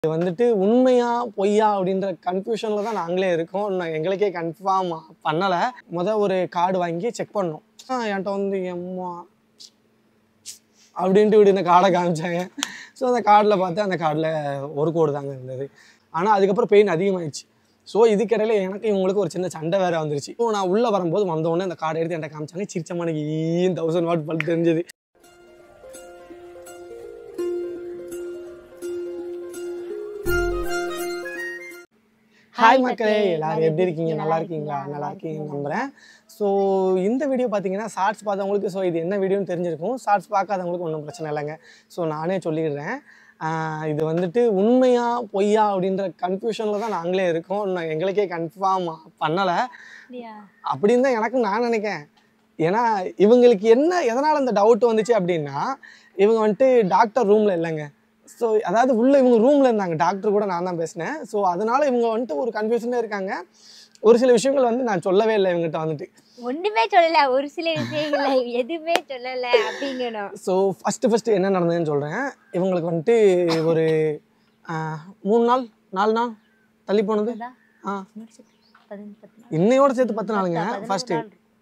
இது வந்துட்டு உண்மையா பொய்யா அப்படின்ற கன்ஃபியூஷனில் தான் நாங்களே இருக்கோம் நான் எங்களுக்கே கன்ஃபார்ம் பண்ணலை முத ஒரு கார்டு வாங்கி செக் பண்ணோம் ஆ என்கிட்ட வந்து எம்மா அப்படின்ட்டு இப்படி இந்த கார்டை காமிச்சாங்க ஸோ அந்த கார்டில் பார்த்து அந்த கார்டில் ஒரு கோடு தாங்க இருந்தது ஆனால் அதுக்கப்புறம் பெயின் அதிகமாகிடுச்சு ஸோ இதுக்கிடையில எனக்கு இவங்களுக்கு ஒரு சின்ன சண்டை வேற வந்துருச்சு ஸோ நான் உள்ளே வரும்போது வந்தோடனே அந்த கார்டை எடுத்து என்கிட்ட காமிச்சாங்க சிரிச்சமான ஈன் தௌசண்ட் வாட் பல்ப் தெரிஞ்சது ஹாய் மக்களே எல்லாரும் எப்படி இருக்கீங்க நல்லா இருக்கீங்களா நல்லா இருக்கீங்க நம்புறேன் ஸோ இந்த வீடியோ பார்த்தீங்கன்னா ஷார்ட்ஸ் பார்த்தவங்களுக்கு ஸோ இது என்ன வீடியோன்னு தெரிஞ்சிருக்கும் ஷார்ட்ஸ் பார்க்காதவங்களுக்கு ஒன்றும் பிரச்சனை இல்லைங்க ஸோ நானே சொல்லிடுறேன் ஆஹ் இது வந்துட்டு உண்மையா பொய்யா அப்படின்ற கன்ஃபியூஷனில் தான் நாங்களே இருக்கோம் நான் எங்களுக்கே கன்ஃபார்ம் பண்ணலை அப்படின்னு தான் எனக்கும் நான் நினைக்கிறேன் ஏன்னா இவங்களுக்கு என்ன எதனால் அந்த டவுட் வந்துச்சு அப்படின்னா இவங்க வந்துட்டு டாக்டர் ரூமில் இல்லைங்க ஸோ அதாவது உள்ள இவங்க ரூமில் இருந்தாங்க டாக்டர் கூட நான் தான் பேசினேன் ஸோ அதனால இவங்க வந்துட்டு ஒரு கன்ஃபியூஷனில் இருக்காங்க ஒரு சில விஷயங்கள் வந்து நான் சொல்லவே இல்லை இவங்ககிட்ட வந்துட்டு ஒண்ணுமே சொல்லல ஒரு சில விஷயங்களை எதுவுமே சொல்லல அப்படிங்கணும் ஸோ ஃபஸ்ட்டு ஃபஸ்ட்டு என்ன நடந்ததுன்னு சொல்கிறேன் இவங்களுக்கு வந்துட்டு ஒரு ஆஹ், மூணு நாள் நாலு நாள் தள்ளி போனது ஆ இன்னையோட சேர்த்து பத்து நாளுங்க ஃபஸ்ட்டு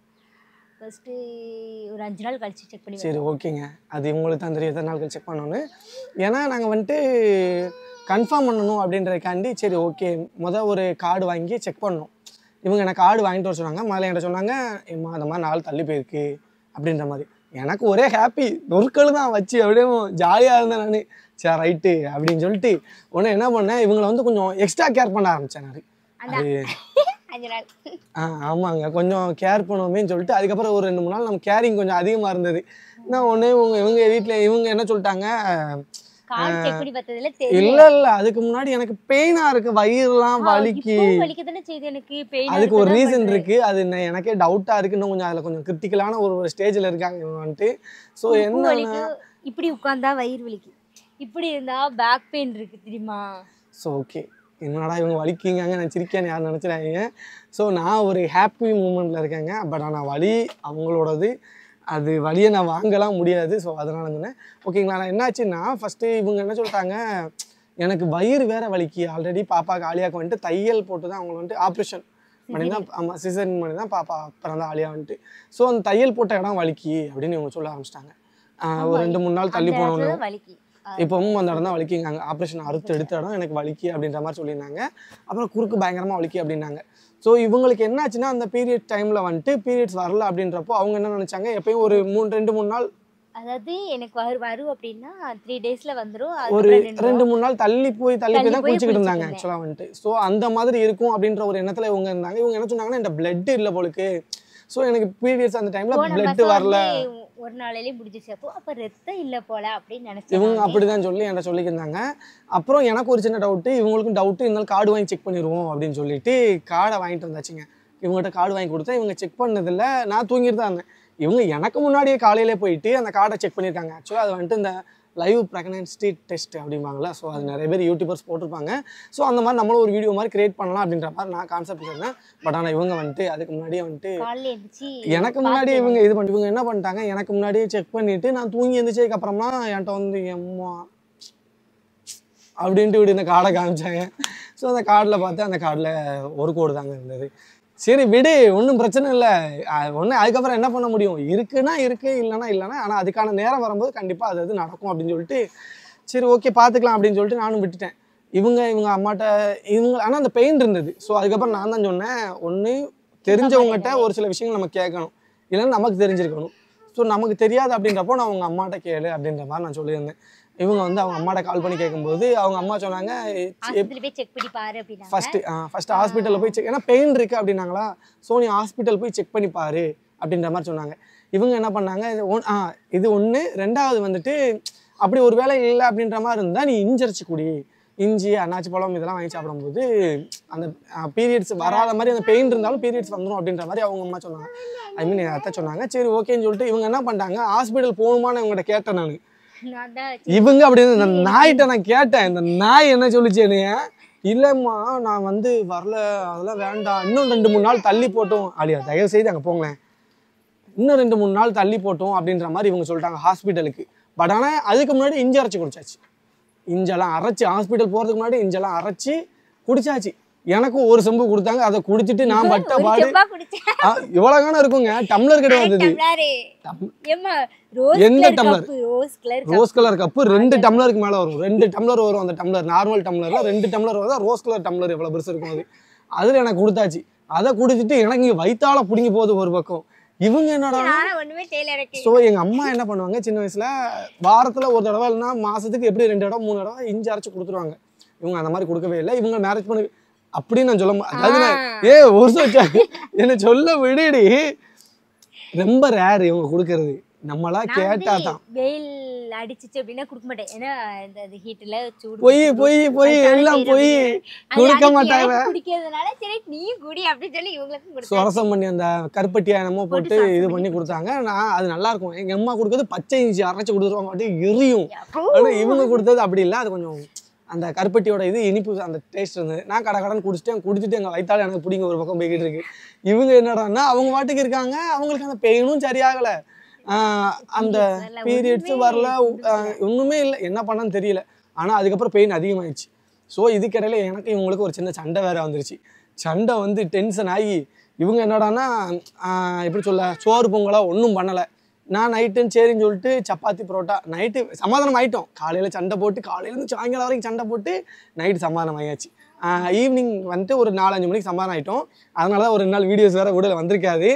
ஃபர்ஸ்ட் ஒரு அஞ்சு நாள் கழிச்சு செக் பண்ணி சரி ஓகேங்க அது இவங்களுக்கு தான் தெரியும் எத்தனை நாட்கள் செக் பண்ணணும்னு ஏன்னா நாங்கள் வந்துட்டு கன்ஃபார்ம் பண்ணணும் அப்படின்றதுக்காண்டி சரி ஓகே முத ஒரு கார்டு வாங்கி செக் பண்ணோம் இவங்க எனக்கு கார்டு வாங்கிட்டு வர சொன்னாங்க முதல்ல என்கிட்ட சொன்னாங்க "ஏம்மா, அந்த மாதிரி நாள் தள்ளி போயிருக்கு அப்படின்ற மாதிரி எனக்கு ஒரே ஹாப்பி நொறுக்கள் தான் வச்சு அப்படியே ஜாலியாக இருந்தேன் நான் சரி ரைட்டு அப்படின்னு சொல்லிட்டு உடனே என்ன பண்ணேன் இவங்களை வந்து கொஞ்சம் எக்ஸ்ட்ரா கேர் பண்ண ஆரம்பித்தேன் நான் அது அஞ்சு நாள் ஆ ஆமாங்க கொஞ்சம் கேர் பண்ணுவோமேன்னு சொல்லிட்டு அதுக்கப்புறம் ஒரு ரெண்டு மூணு நாள் நம்ம கேரிங் கொஞ்சம் அதிகமாக இருந்தது நான் ஒன்றே இவங்க இவங்க வீட்டில் இவங்க என்ன சொல்லிட்டாங்க கால் செக் பண்ணி பார்த்ததுல தெரியும் இல்லை இல்லை அதுக்கு முன்னாடி எனக்கு பெயினாக இருக்கு வயிறுலாம் வலிக்கு இப்போ வலிக்க தானே செய்யுது எனக்கு பெயின் அதுக்கு ஒரு ரீசன் இருக்கு அது என்ன- எனக்கே டவுட்டாக இருக்கு இன்னும் கொஞ்சம் அதில் கொஞ்சம் கிரிட்டிக்கலான ஒரு ஒரு ஸ்டேஜில் இருக்காங்க இவங்க வந்துட்டு ஸோ என்ன வலிக்கு இப்படி உட்கார்ந்தா வயிறு வலிக்கு இப்படி இருந்தா பேக் பெயின் இருக்கு தெரியுமா ஸோ ஓகே என்னடா இவங்க வலிக்குங்காங்க நான் சிரிக்கேன்னு யாரும் நினச்சிடாதீங்க ஸோ நான் ஒரு ஹாப்பி மூமெண்ட்டில் இருக்கேங்க பட் ஆனால் வலி அவங்களோடது அது வலியை நான் வாங்கலாம் முடியாது ஸோ அதனால சொன்னேன் ஓகேங்களா நான் என்னாச்சுன்னா ஃபஸ்ட்டு இவங்க என்ன சொல்லிட்டாங்க எனக்கு வயிறு வேற வலிக்கு ஆல்ரெடி பாப்பா காலியாக்கு வந்துட்டு தையல் போட்டு தான் அவங்க வந்துட்டு ஆப்ரேஷன் பண்ணி தான் ஆமாம் சிசரின் பண்ணி தான் பாப்பா பிறந்த ஆலியா வந்துட்டு ஸோ அந்த தையல் போட்ட இடம் வலிக்கு அப்படின்னு இவங்க சொல்ல ஆரம்பிச்சிட்டாங்க ஒரு ரெண்டு மூணு நாள் தள்ளி அந்த போனோன்னு இடத்துல வலிக்கு இப்போவும் அந்த இடம் தான் வலிக்குங்காங்க ஆப்ரேஷன் அறுத்து எடுத்த இடம் எனக்கு வலிக்கு அப்படின்ற மாதிரி சொல்லியிருந்தாங்க அப்புறம் குறுக்கு பயங்கரமாக வலிக்கு அப்படின்னாங்க ஸோ இவங்களுக்கு என்னாச்சுன்னா அந்த பீரியட் டைமில் வந்துட்டு பீரியட்ஸ் வரல அப்படின்றப்போ அவங்க என்ன நினச்சாங்க எப்பயும் ஒரு மூணு ரெண்டு மூணு நாள் அதாவது எனக்கு வரு வரும் அப்படின்னா த்ரீ டேஸ்ல வந்துரும் ஒரு அதுக்கப்புறம் ரெண்டு ரெண்டு மூணு நாள் தள்ளி போய் தள்ளி போய் தள்ளி தான் போய் குளிச்சுக்கிட்டு இருந்தாங்க குளிச்சுட்டு ஆக்சுவலாக வந்துட்டு ஸோ அந்த மாதிரி இருக்கும் அப்படின்ற ஒரு எண்ணத்தில் இவங்க இருந்தாங்க இவங்க என்ன சொன்னாங்கன்னா இந்த பிளட் இல்லை போலுக்கு ஸோ எனக்கு பீரியட்ஸ் அந்த டைமில் போன பிளட் மாசம் வரல வந்து ஒரு நாளிலேயே முடிஞ்சிச்சு அப்போ அப்ப ரத்தம் இல்ல போல அப்படின்னு நினைச்சேன் இவங்க நானு. அப்படிதான் சொல்லி என்கிட்ட சொல்லியிருந்தாங்க அப்புறம் எனக்கு ஒரு சின்ன டவுட்டு இவங்களுக்கும் டவுட்டு இருந்தாலும் கார்டு வாங்கி செக் பண்ணிடுவோம் அப்படின்னு சொல்லிட்டு கார்டை வாங்கிட்டு வந்தாச்சுங்க இவங்ககிட்ட கார்டு வாங்கி கொடுத்தா இவங்க செக் பண்ணதில்ல நான் தூங்கிட்டு தான் இருந்தேன் இவங்க எனக்கு முன்னாடியே காலையிலே போயிட்டு அந்த கார்டை செக் பண்ணியிருக்காங்க ஆக்சுவலாக அது வந்துட்டு இந்த லைவ் ப்ரெக்னன்சி டெஸ்ட் அப்படிம்பாங்களா ஸோ அது நிறைய பேர் யூடியூபர்ஸ் போட்டிருப்பாங்க ஸோ அந்த மாதிரி நம்மளும் ஒரு வீடியோ மாதிரி கிரியேட் பண்ணலாம் அப்படின்ற மாதிரி நான் கான்செப்ட் இருந்தேன் பட் ஆனால் இவங்க வந்துட்டு அதுக்கு முன்னாடியே வந்துட்டு காலையில எழுந்துச்சு எனக்கு முன்னாடி இவங்க இது பண்ணி இவங்க என்ன பண்ணிட்டாங்க எனக்கு முன்னாடியே செக் பண்ணிட்டு நான் தூங்கி எழுந்திரிச்சதுக்கு அப்புறமா என்கிட்ட வந்து எம்மா அப்படின்ட்டு இப்படி இந்த கார்டை காமிச்சாங்க ஸோ அந்த கார்டில் பார்த்து அந்த கார்டில் ஒரு கோடு தாங்க இருந்தது சரி விடு ஒன்றும் பிரச்சனை இல்லை ஒன்று அதுக்கப்புறம் என்ன பண்ண முடியும் இருக்குன்னா இருக்கு இல்லைன்னா இல்லைன்னா ஆனால் அதுக்கான நேரம் வரும்போது கண்டிப்பாக அது அது நடக்கும் அப்படின்னு சொல்லிட்டு சரி ஓகே பார்த்துக்கலாம் அப்படின்னு சொல்லிட்டு நானும் விட்டுட்டேன் இவங்க இவங்க அம்மாட்ட இவங்க ஆனால் அந்த பெயின் இருந்தது ஸோ அதுக்கப்புறம் நான் தான் சொன்னேன் ஒன்று தெரிஞ்சவங்ககிட்ட ஒரு சில விஷயங்கள் நம்ம கேட்கணும் இல்லைன்னா நமக்கு தெரிஞ்சிருக்கணும் ஸோ நமக்கு தெரியாது அப்படின்றப்போ நான் அவங்க அம்மாட்ட கேளு அப்படின்ற மாதிரி நான் சொல்லியிருந்தேன் இவங்க வந்து அவங்க அம்மாட்ட கால் பண்ணி கேட்கும்போது அவங்க அம்மா சொன்னாங்க ஹாஸ்பிட்டல் போய் செக் பண்ணி பாரு அப்படின்னா ஃபஸ்ட்டு ஃபஸ்ட்டு ஹாஸ்பிட்டலில் போய் செக் ஏன்னா பெயின் இருக்குது அப்படின்னாங்களா ஸோ நீ ஹாஸ்பிட்டல் போய் செக் பண்ணி பாரு அப்படின்ற மாதிரி சொன்னாங்க இவங்க என்ன பண்ணாங்க இது ஒன் ஆ இது ஒன்று ரெண்டாவது வந்துட்டு அப்படி ஒரு வேலை இல்லை அப்படின்ற மாதிரி இருந்தால் நீ இஞ்சரிச்சு குடி இஞ்சி அன்னாச்சி பழம் இதெல்லாம் வாங்கி சாப்பிடும்போது அந்த பீரியட்ஸ் வராத மாதிரி அந்த பெயின் இருந்தாலும் பீரியட்ஸ் வந்துடும் அப்படின்ற மாதிரி அவங்க அம்மா சொன்னாங்க ஐ மீன் என் அத்தை சொன்னாங்க சரி ஓகேன்னு சொல்லிட்டு இவங்க என்ன பண்ணிட்டாங்க ஹாஸ்பிட்டல் போகணுமான்னு இவங்ககிட்ட கேட்டேன் நான் நான் தான் இவங்க அப்படி இந்த நாய்கிட்ட நான் கேட்டேன் இந்த நாய் என்ன சொல்லிச்சு என்னைய இல்லைம்மா நான் வந்து வரல அதெல்லாம் வேண்டாம் இன்னும் ரெண்டு மூணு நாள் தள்ளி போட்டோம் அடியா தயவு செய்து அங்கே போங்களேன் இன்னும் ரெண்டு மூணு நாள் தள்ளி போட்டோம் அப்படின்ற மாதிரி இவங்க சொல்லிட்டாங்க ஹாஸ்பிட்டலுக்கு பட் ஆனால் அதுக்கு முன்னாடி இஞ்சி அரைச்சி குடிச்சாச்சு இஞ்செல்லாம் அரைச்சி ஹாஸ்பிட்டல் போகிறதுக்கு முன்னாடி இஞ்செல்லாம் அரைச்சி குடிச்சாச்சு எனக்கும் ஒரு செம்பு கொடுத்தாங்க அதை குடிச்சிட்டு நான் பட்ட ஒரு பாடு செம்பா குடிச்சேன் ஆ, இவ்வளவுதானே இருக்குங்க டம்ளர் கிடையாது இது டம்ளரு ஏம்மா ரோஸ் எந்த colour tumbler? Cup rose colour rose colour cup ரெண்டு டம்ளருக்கு மேலே வரும் ரெண்டு டம்ளர் வரும் அந்த டம்ளர் நார்மல் டம்ளர்ல ரெண்டு டம்ளர் வரும் ரோஸ் கலர் டம்ளர் எவ்வளோ பெருசு இருக்கும் அது அதில் எனக்கு கொடுத்தாச்சு அதை குடிச்சிட்டு எனக்கு இங்கே வயித்தால பிடுங்கி போகுது ஒரு பக்கம் இவங்க என்னடா நானும் ஒண்ணுமே தெரியல எனக்கு ஸோ எங்கள் அம்மா என்ன பண்ணுவாங்க சின்ன வயசில் வாரத்தில் ஒரு தடவை இல்லைன்னா மாதத்துக்கு எப்படி ரெண்டு தடவை மூணு தடவை இஞ்சி அரைச்சி கொடுத்துருவாங்க இவங்க அந்த மாதிரி கொடுக்கவே இல்லை இவங்க மேரேஜ் பண்ணி அப்படின்னு நான் சொல்ல மு- அதாவது நான், ஏ ஒரு சொச்சா என்ன சொல்ல விடுடி ரொம்ப ரேர் இவங்க கொடுக்கறது நம்மளா நான் கேட்டா வந்து தான் வெயில் அடிச்சிச்சு அப்படின்னா கொடுக்க மாட்டேன் ஏன்னா இந்த ஹீட்ல சூடு பொய் பொய் பொய் எல்லாம் பொய் கொடுக்க மாட்டாங்க குடிக்கிறதுனால சரி நீயும் குடி அப்படின்னு சொல்லி இவங்களுக்கும் கொடுத்தேன் சுரசம் பண்ணி அந்த கருப்பட்டியா என்னமோ போட்டு சுரசம் இது பண்ணி பண்ணி கொடுத்தாங்க நான் அது நல்லா இருக்கும் எங்க அம்மா கொடுக்கறது பச்சை இஞ்சி அரைச்சு கொடுத்துருவாங்க அப்படியே எரியும் அப்போ ஆனா இவங்க கொடுத்தது அப்படி இல்லை அது கொஞ்சம் அந்த கருப்பட்டியோட இது இனிப்பு அந்த டேஸ்ட் இருந்தது நான் கடை கடன் குடிச்சிட்டேன் குடிச்சிட்டு எங்கள் வயித்தால எனக்கு பிடிங்க ஒரு பக்கம் போய்கிட்டு இருக்கு இவங்க என்னடான்னா அவங்க பாட்டுக்கு இருக்காங்க அவங்களுக்கு அந்த பெயினும் சரியாகலை ஆஹ் அந்த வரல, பீரியட்ஸும் ஒண்ணுமே வரல ஆஹ் ஒண்ணுமே இல்லை என்ன பண்ணன்னு தெரியல ஆனால் அதுக்கப்புறம் பெயின் அதிகமாயிடுச்சு ஸோ இதுக்கிடையில எனக்கு இவங்களுக்கு ஒரு சின்ன சண்டை வேற வந்துருச்சு சண்டை வந்து டென்ஷன் ஆகி இவங்க என்னடான்னா ஆஹ் எப்படி சொல்ல சோறு பொங்கலா ஒன்றும் பண்ணலை நான் நைட்டுன்னு சரின்னு சொல்லிட்டு சப்பாத்தி பரோட்டா நைட்டு சமாதானம் ஆயிட்டோம் காலையில் சண்டை போட்டு காலையிலேருந்து சாயங்காலம் வரைக்கும் சண்டை போட்டு நைட்டு சமாதானம் ஆயாச்சு ஈவினிங் வந்துட்டு ஒரு நாலஞ்சு மணிக்கு சமாதானம் ஆயிட்டோம் அதனால தான் ஒரு ரெண்டு நாள் வீடியோஸ் வேறு விடல வந்திருக்காது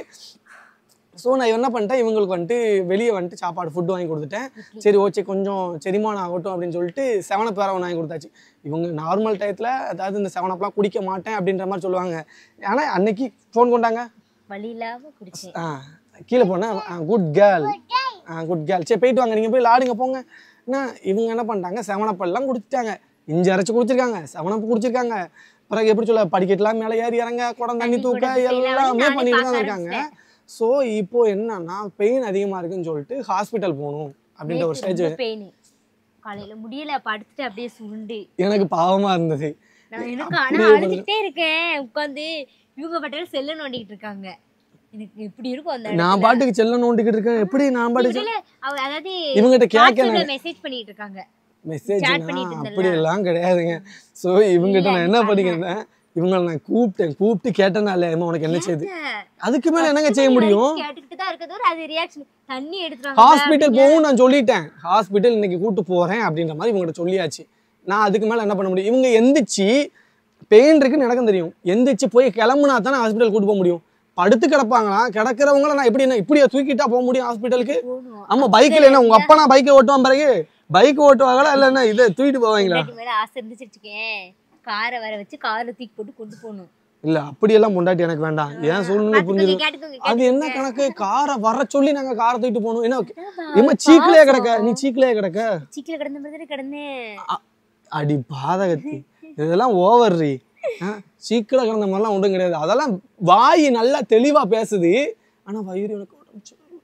ஸோ நான் என்ன பண்ணிட்டேன் இவங்களுக்கு வந்துட்டு வெளியே வந்துட்டு சாப்பாடு ஃபுட் வாங்கி கொடுத்துட்டேன் சரி ஓகே கொஞ்சம் செரிமானம் ஆகட்டும் அப்படின்னு சொல்லிட்டு செவனப் வேற ஒன்று வாங்கி கொடுத்தாச்சு இவங்க நார்மல் டயத்தில் அதாவது இந்த செவனப்லாம் குடிக்க மாட்டேன் அப்படின்ற மாதிரி சொல்லுவாங்க ஆனால் அன்னைக்கு ஃபோன் கொண்டாங்க வழி இல்லாம குடிச்சேன் ஆ கீழே போனேன் குட் கேர்ள் ஆ குட் கேர்ள் சரி போயிட்டு வாங்க நீங்கள் போய் லாடுங்க போங்க என்ன இவங்க என்ன பண்ணிட்டாங்க செவனப்பெல்லாம் குடிச்சிட்டாங்க இஞ்சி அரைச்சி குடிச்சிருக்காங்க செவனப்பு குடிச்சிருக்காங்க பிறகு எப்படி சொல்ல படிக்கட்டுலாம் மேலே ஏறி இறங்க குடம் தண்ணி தண்ணி தூக்க குடம் தூக்க எல்லாமே நானே பண்ணிட்டு தான் பார்க்க இருக்காங்க ஸோ இப்போ என்னன்னா பெயின் அதிகமாக இருக்குன்னு சொல்லிட்டு ஹாஸ்பிட்டல் போகணும் அப்படின்ற ஒரு ஸ்டேஜ் பெயின் காலையில முடியல படுத்துட்டு அப்படியே சுருண்டு எனக்கு பாவமாக இருந்தது நான் எனக்கு ஆனா அப்படியே அழுதுகிட்டே இருக்கேன் உட்காந்து இவங்க பட்டாலும் செல்ல நோண்டிக்கிட்டு இருக்காங்க எனக்கு இப்படி இருக்கும் அந்த நான் பாட்டுக்கு செல்ல நோண்டிக்கிட்டு இருக்கேன் எப்படி நான் பாட்டுக்கு இடத்துல அவ அதாவது இவங்ககிட்ட கேட்க மெசேஜ் பண்ணிட்டு இருக்காங்க மெசேஜ் Chat பண்ணிட்டு இருந்தேன்ல. அப்படி எல்லாம் கிடையாதுங்க ஸோ இவங்ககிட்ட நான் என்ன பண்ணிக்கிறேன் இவங்களை நான் கூப்பிட்டேன் கூப்பிட்டு கேட்டனால ஏம்மா உனக்கு என்ன செய்யுது அதுக்கு மேல என்னங்க செய்ய முடியும் கேட்டுக்கிட்டு தான் இருக்கிறது ஒரு அது ரியாக்ஷன் தண்ணி எடுத்துட்டு ஹாஸ்பிட்டல் போகும் நான் சொல்லிட்டேன் ஹாஸ்பிட்டல் இன்னைக்கு கூட்டு போறேன் அப்படின்ற மாதிரி இவங்ககிட்ட சொல்லியாச்சு நான் அதுக்கு மேல என்ன பண்ண முடியும் இவங்க எந்திரிச்சு பெயின் இருக்குன்னு எனக்கும் தெரியும் எந்திரிச்சு போய் கிளம்புனா தானே ஹாஸ்பிட்டல் கூட்டு போக முடியும் படுத்து கிடப்பாங்களா கிடக்கிறவங்கள நான் எப்படி என்ன இப்படியா தூக்கிட்டா போக முடியும் ஹாஸ்பிட்டலுக்கு போகணும் ஆமா பைக்ல என்ன உங்க அப்பா நான் பைக்கை ஓட்டுவான் பிறகு பைக் ஓட்டுவாங்களா இல்ல என்ன இதை தூக்கிட்டு போவாங்களா பொண்டாட்டி மேல ஆசை இருந்துச்சு வச்சுக்கேன் காரை வர வச்சு காரை தூக்கி போட்டு கொண்டு போகணும் இல்ல அப்படியெல்லாம் பொண்டாட்டி எனக்கு வேண்டாம் ஏன் சூழ்நிலை புரிஞ்சுது பாத்துக்கோங்க கேட்டுக்கோங்க அது என்ன கணக்கு காரை வர சொல்லி நாங்க காரை தூக்கிட்டு போகணும் என்ன ஏமா சீக்கிலேயே கிடக்க நீ சீக்கிலேயே கிடக்க சீக்கிரம் கிடந்த மாதிரி தானே கிடந்தேன் அ- அடி பாதகத்தி இதெல்லாம் ஓவர் ரீ சீக்கிர கிடந்த மாதிரிலாம் ஒன்றும் கிடையாது அதெல்லாம் வாய் நல்லா தெளிவா பேசுது ஆனா வயிறு எனக்கு உடம்பு சரியில்லை.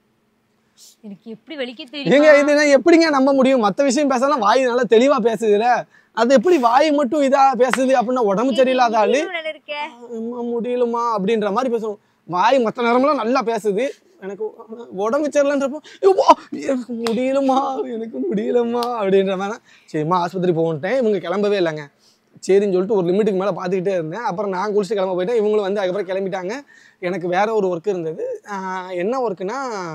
எனக்கு எப்படி வலிக்க ஏங்க தெரியும் இது நான் எப்படிங்க நம்ப முடியும் மத்த விஷயம் பேசலாம் வாய் நல்லா தெளிவா பேசுதுல அது எப்படி வாய் மட்டும் இதா பேசுது அப்படின்னா உடம்பு சரியில்லாத ஆளு இருக்க அம்மா முடியலம்மா அப்படின்ற மாதிரி பேசணும் வாய் மற்ற நேரமெல்லாம் நல்லா பேசுது எனக்கு உடம்பு சரியில்லைன்றப்போ "ஐயோ, எனக்கு முடியலம்மா எனக்கு முடியலம்மா அப்படின்ற மாதிரி சரிம்மா ஆஸ்பத்திரி போகட்டேன் இவங்க கிளம்பவே இல்லைங்க சரின்னு சொல்லிட்டு ஒரு லிமிட்டுக்கு மேலே பார்த்துக்கிட்டே இருந்தேன் அப்புறம் நான் குளிச்சுட்டு கிளம்ப போயிட்டேன் இவங்களும் வந்து அதுக்கப்புறம் கிளம்பிட்டாங்க எனக்கு வேற ஒரு ஒர்க் இருந்தது ஆஹ் என்ன ஒர்க்குனா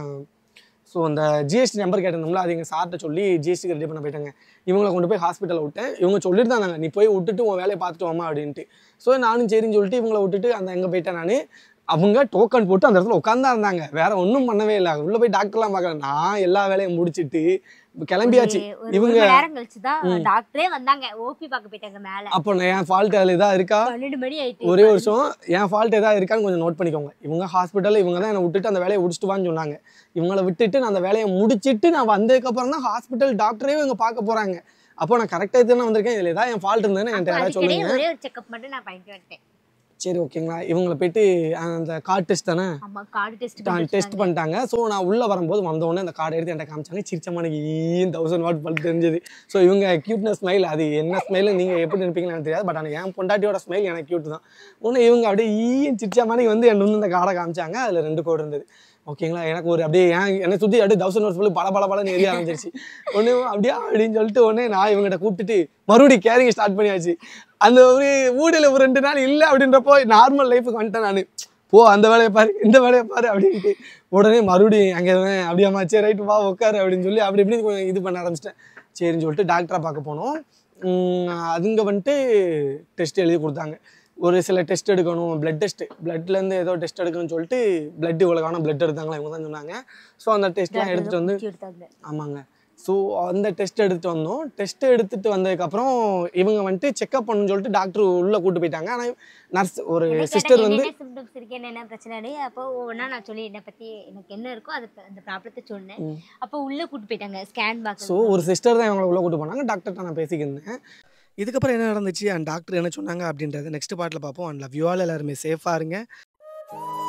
ஸோ அந்த ஜிஎஸ்டி நம்பர் கேட்டிருந்தோம்ல அது எங்கள் சார்கிட்ட சொல்லி ஜிஎஸ்டிக்கு ரெடி பண்ண போயிட்டாங்க இவங்களை கொண்டு போய் ஹாஸ்பிட்டலில் விட்டேன் இவங்க சொல்லிட்டு தான் இருந்தாங்க, நீ போய் விட்டுட்டு உன் வேலையை பார்த்துட்டு வாமா அப்படின்ட்டு ஸோ நானும் சரின்னு சொல்லிட்டு இவங்களை விட்டுட்டு அந்த எங்கே போயிட்டேன் நான் அவங்க டோக்கன் போட்டு அந்த இடத்துல உட்காந்தா இருந்தாங்க வேற ஒன்றும் பண்ணவே இல்லை உள்ள போய் டாக்டர்லாம் பார்க்கல நான் எல்லா வேலையும் முடிச்சிட்டு கிளம்பியாச்சு ஒரு- ஒரு இவங்க மணி நேரம் கழிச்சு தான் டாக்டரே வந்தாங்க ஓபி பார்க்க போயிட்டாங்க மேல அப்போ நான் என் ஃபால்ட் அதில் இதாக இருக்கா பன்னெண்டு மணி ஆயிட்டு ஒரே வருஷம் என் ஃபால்ட் ஏதாவது இருக்கான்னு கொஞ்சம் நோட் பண்ணிக்கோங்க இவங்க ஹாஸ்பிட்டலில் இவங்க தான் என்னை விட்டுட்டு அந்த வேலையை முடிச்சுட்டு வான்னு சொன்னாங்க இவங்கள விட்டுட்டு நான் அந்த வேலையை முடிச்சிட்டு நான் வந்ததுக்கப்புறம் தான் ஹாஸ்பிட்டல் டாக்டரே இவங்க பார்க்க போகிறாங்க அப்போ நான் கரெக்டாக தானே வந்திருக்கேன் இதில் ஏதாவது என் ஃபால்ட் இருந்ததுன்னு என்கிட்ட யாராவது அதுக்கிடையே சொல்லுங்க ஒரே ஒரு செக்அப் மட்டும் நான் பண்ணிட்டு வந்துட்டேன் சரி ஓகேங்களா இவங்களை போயிட்டு அந்த கார்டு டெஸ்ட் தானே ஆமா கார்டு டெஸ்ட் டெஸ்ட் பண்ணிட்டாங்க ஸோ நான் உள்ளே வரும்போது வந்தோடனே அந்த கார்டை எடுத்து என்கிட்ட காமிச்சாங்க சிரிச்சமானுக்கு ஈன் தௌசண்ட் வாட் பல் தெரிஞ்சது ஸோ இவங்க க்யூட்னஸ் ஸ்மைல் அது என்ன ஸ்மைல் நீங்கள் எப்படி நினைப்பீங்கன்னு எனக்கு தெரியாது பட் ஆனால் என் பொண்டாட்டியோட ஸ்மைல் எனக்கு க்யூட் தான் ஒன்று இவங்க அப்படியே ஈன் சிரிச்சமானிக்கு வந்து என் வந்து இந்த கார்டை காமிச்சாங்க அதில் ரெண்டு கோடு இருந்தது ஓகேங்களா எனக்கு ஒரு அப்படியே ஏன் என்னை சுற்றி அப்படியே தௌசண்ட் வருஷம் பல பல பலன்னு எரிய ஆரம்பிச்சிருச்சு ஒன்று அப்படியே அப்படின்னு சொல்லிட்டு உடனே நான் இவங்ககிட்ட கூப்பிட்டுட்டு மறுபடியும் கேரிங் ஸ்டார்ட் பண்ணியாச்சு அந்த ஒரு ஊடையில் ஒரு ரெண்டு நாள் இல்லை அப்படின்றப்போ நார்மல் லைஃபுக்கு வந்துட்டேன் நான் போ அந்த வேலையை பாரு இந்த வேலையை பாரு அப்படின்ட்டு உடனே மறுபடியும் அங்கே அப்படியாம்மா சரி ரைட்டு வா உட்காரு அப்படின்னு சொல்லி அப்படி இப்படி கொஞ்சம் இது பண்ண ஆரம்பிச்சிட்டேன் சரின்னு சொல்லிட்டு டாக்டரை பார்க்க போனோம் உம், அதுங்க வந்துட்டு டெஸ்ட் எழுதி கொடுத்தாங்க ஒரு சில டெஸ்ட் எடுக்கணும் பிளட் டெஸ்ட் பிளட்லேருந்து ஏதோ டெஸ்ட் எடுக்கணும்னு சொல்லிட்டு பிளட் இவ்வளோக்கான பிளட் எடுத்தாங்களா இவங்க தான் சொன்னாங்க ஸோ அந்த டெஸ்ட்லாம் எடுத்துகிட்டு வந்து குச்சி எடுத்தாங்க ஆமாங்க ஸோ அந்த டெஸ்ட் எடுத்துட்டு வந்தோம் டெஸ்ட் எடுத்துட்டு வந்ததுக்கப்புறம் இவங்க வந்துட்டு செக்அப் பண்ணணும்னு சொல்லிட்டு டாக்டர் உள்ளே கூட்டு போயிட்டாங்க ஆனால் நர்ஸ் ஒரு சிஸ்டர் வந்து என்ன சிம்டம்ஸ் இருக்கு என்ன பிரச்சனை அப்போ ஒவ்வொன்றா நான் சொல்லி என்னை பத்தி எனக்கு என்ன இருக்கோ அது அந்த ப்ராப்ளத்தை சொன்னேன் அப்போ உள்ள கூட்டு போயிட்டாங்க ஸ்கேன் பாக்ஸ் ஸோ ஒரு சிஸ்டர் தான் இவங்களை உள்ளே கூட்டு போனாங்க டாக்டர்கிட்ட நான் பேசிக்கிருந்தேன் இதுக்கப்புறம் என்ன நடந்துச்சு அண்ட் டாக்டர் என்ன சொன்னாங்க அப்படின்றத நெக்ஸ்ட் பார்ட்டில் பார்ப்போம் அண்ட் லவ் யூ ஆல் எல்லாருமே சேஃபாக இருங்க